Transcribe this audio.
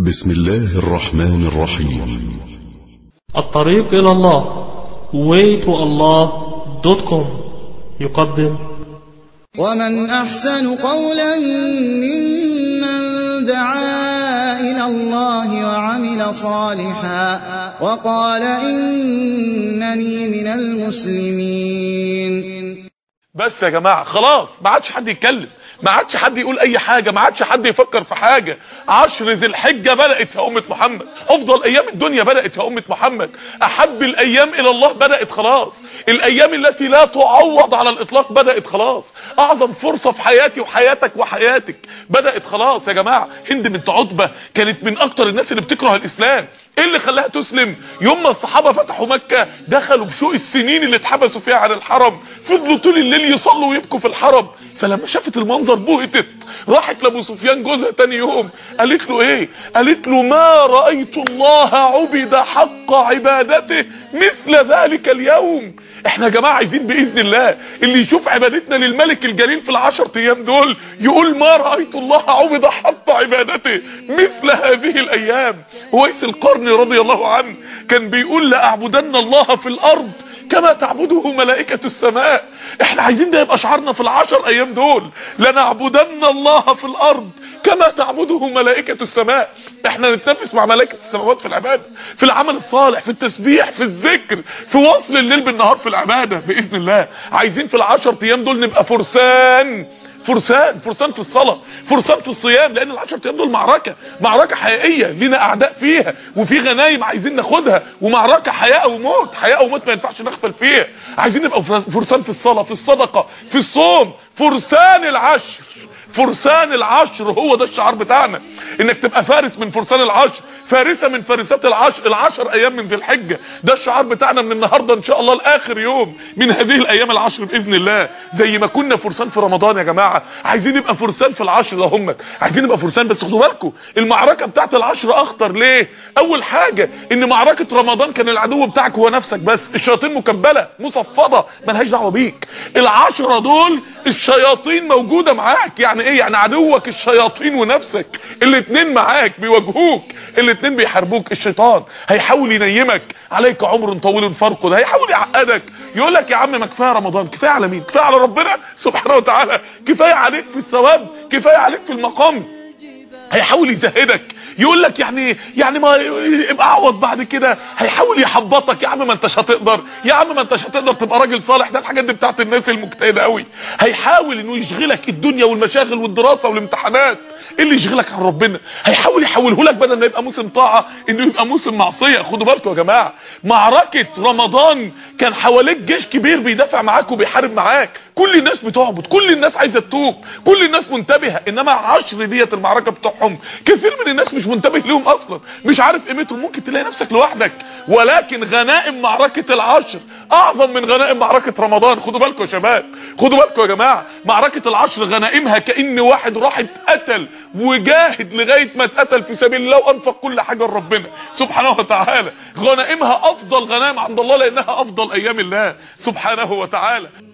بسم الله الرحمن الرحيم الطريق إلى الله waytoallah.com يقدم ومن أحسن قولا ممن دعا إلى الله وعمل صالحا وقال إنني من المسلمين بس يا جماعه خلاص ما عادش حد يتكلم ما عادش حد يقول اي حاجه ما عادش حد يفكر في حاجه عشر ذي الحجه بدات يا امه محمد افضل ايام الدنيا بدات يا امه محمد احب الايام الى الله بدات خلاص الايام التي لا تعوض على الاطلاق بدات خلاص اعظم فرصه في حياتي وحياتك وحياتك بدات خلاص يا جماعه هند بنت عتبه كانت من اكتر الناس اللي بتكره الاسلام ايه اللي خلاها تسلم يوم ما الصحابه فتحوا مكه دخلوا بشوق السنين اللي اتحبسوا فيها عن الحرم فضلوا طول الليل يصلوا ويبكوا في الحرم فلما شافت المنظر بهتت راحت لابو سفيان جوزها تاني يوم قالت له ايه قالت له ما رايت الله عبد حق عبادته مثل ذلك اليوم احنا يا جماعه عايزين باذن الله اللي يشوف عبادتنا للملك الجليل في العشر ايام دول يقول ما رايت الله عبد حق عبادته مثل هذه الايام ويس القرن رضي الله عنه كان بيقول لاعبدن الله في الارض كما تعبده ملائكة السماء احنا عايزين ده يبقى شعارنا في العشر ايام دول لنعبدن الله في الارض كما تعبده ملائكة السماء احنا نتنافس مع ملائكة السماوات في العبادة في العمل الصالح في التسبيح في الذكر في وصل الليل بالنهار في العبادة بإذن الله عايزين في العشر ايام دول نبقى فرسان فرسان فرسان في الصلاة فرسان في الصيام لأن العشر أيام دول معركة معركة حقيقية لنا أعداء فيها وفي غنايم عايزين ناخدها ومعركة حياة أو موت حياة أو موت ما ينفعش نغفل فيها عايزين نبقى فرسان في الصلاة في الصدقة في الصوم فرسان العشر فرسان العشر هو ده الشعار بتاعنا انك تبقى فارس من فرسان العشر فارسه من فارسات العشر العشر ايام من ذي الحجه ده الشعار بتاعنا من النهارده ان شاء الله لاخر يوم من هذه الايام العشر باذن الله زي ما كنا فرسان في رمضان يا جماعه عايزين نبقى فرسان في العشر ده هم عايزين نبقى فرسان بس خدوا بالكم المعركه بتاعت العشر اخطر ليه اول حاجه ان معركه رمضان كان العدو بتاعك هو نفسك بس الشياطين مكبله مصفده ملهاش دعوه بيك العشره دول الشياطين موجوده معاك يعني ايه يعني عدوك الشياطين ونفسك الاتنين معاك بيواجهوك الاتنين بيحاربوك الشيطان هيحاول ينيمك عليك عمر طويل فارقد هيحاول يعقدك يقول لك يا عم ما كفايه رمضان كفايه على مين كفايه على ربنا سبحانه وتعالى كفايه عليك في الثواب كفايه عليك في المقام هيحاول يزهدك يقول لك يعني يعني ما يبقى اعوض بعد كده هيحاول يحبطك يا عم ما انتش هتقدر يا عم ما انتش هتقدر تبقى راجل صالح ده الحاجات دي بتاعت الناس المجتهده قوي هيحاول انه يشغلك الدنيا والمشاغل والدراسه والامتحانات ايه اللي يشغلك عن ربنا هيحاول يحوله لك بدل ما يبقى موسم طاعه انه يبقى موسم معصيه خدوا بالكم يا جماعه معركه رمضان كان حواليك جيش كبير بيدافع معاك وبيحارب معاك كل الناس بتعبد كل الناس عايزه تتوب كل الناس منتبهه انما عشر ديت المعركه بتوعهم كثير من الناس مش منتبه ليهم اصلا مش عارف قيمتهم ممكن تلاقي نفسك لوحدك ولكن غنائم معركه العشر اعظم من غنائم معركه رمضان خدوا بالكم يا شباب خدوا بالكم يا جماعه معركه العشر غنائمها كان واحد راح اتقتل وجاهد لغايه ما اتقتل في سبيل الله وانفق كل حاجه لربنا سبحانه وتعالى غنائمها افضل غنائم عند الله لانها افضل ايام الله سبحانه وتعالى